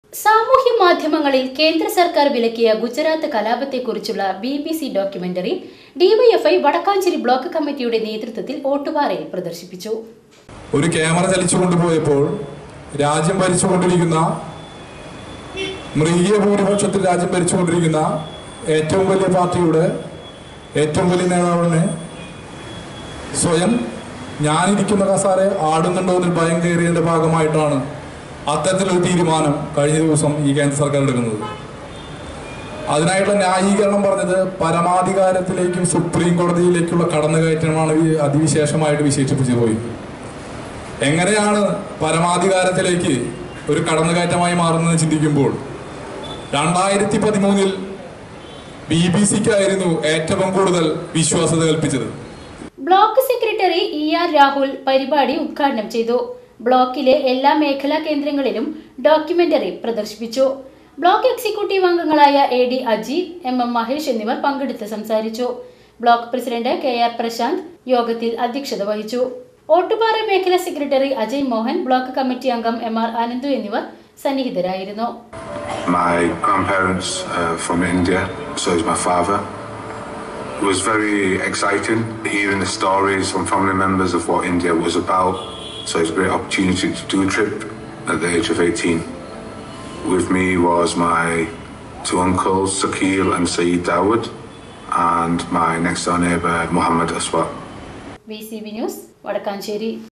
സാമൂഹ്യ മാധ്യമങ്ങളിൽ കേന്ദ്ര സർക്കാർ വിലക്കിയ ഗുജറാത്ത് കലാപത്തെക്കുറിച്ചുള്ള B B C documentary DYFI Vadakkanchery block കമ്മിറ്റിയുടെ നേതൃത്വത്തിൽ ഓട്ടുപാറയിൽ പ്രദർശിപ്പിച്ചു ഒരു ക്യാമറ ചലിച്ചു കൊണ്ടുപോയപ്പോൾ രാജ്യം ഭരിച്ചുകൊണ്ടിരിക്കുന്ന മൃഗീയ ഭൂരിപക്ഷത്തിൽ രാജ്യം ഭരിച്ചുകൊണ്ടിരിക്കുന്ന ഏറ്റവും വലിയ പാർട്ടിയുടെ ഏറ്റവും വലിയ നേതാവിന് സ്വയം ഞാനിരിക്കുന്ന കസാരെ ആടുന്നുണ്ടോ എന്നൊരു ഭയം കയറിയതിന്റെ ഭാഗമായിട്ടാണ് അത്തരത്തിലൊരു തീരുമാനം കഴിഞ്ഞ ദിവസം ഈ കേന്ദ്ര സർക്കാർ എടുക്കുന്നത് അതിനായിട്ടുള്ള ന്യായീകരണം പറഞ്ഞത് പരമാധികാരത്തിലേക്കും സുപ്രീം കോടതിയിലേക്കുള്ള കടന്നുകയറ്റമാണ് ഈ അതിവിശേഷമായിട്ട് വിശേഷിപ്പിച്ചു പോയി എങ്ങനെയാണ് പരമാധികാരത്തിലേക്ക് ഒരു കടന്നുകയറ്റമായി മാറുന്നതെന്ന് ചിന്തിക്കുമ്പോൾ രണ്ടായിരത്തി പതിമൂന്നിൽ ബി ബി സിക്കായിരുന്നു ഏറ്റവും കൂടുതൽ വിശ്വാസ്യത കൽപ്പിച്ചത് block secretary E R Rahul പരിപാടി ഉദ്ഘാടനം ചെയ്തു ബ്ലോക്കിലെ എല്ലാ മേഖലാ കേന്ദ്രങ്ങളിലും ഡോക്യുമെന്ററി പ്രദർശിപ്പിച്ചു ബ്ലോക്ക് എക്സിക്യൂട്ടീവ് അംഗങ്ങളായ A D Aji M M Mahesh എന്നിവർ പങ്കെടുത്ത് സംസാരിച്ചു block president K R Prashanth യോഗത്തിൽ അധ്യക്ഷത വഹിച്ചു ഓട്ടുപാറ മേഖലാ secretary Ajay Mohan block committee അംഗം എം ആർ ആനന്ദു എന്നിവർ സന്നിഹിതരായിരുന്നു My grandparents uh, from India, so is my father. It was very exciting hearing the stories from family members of what India was about. So it's a great opportunity to do a trip at the age of 18. With me was my two uncles, Sakil and Saeed Dawood, and my next door neighbour, Muhammad Aswat. V C B news Vadakkanchery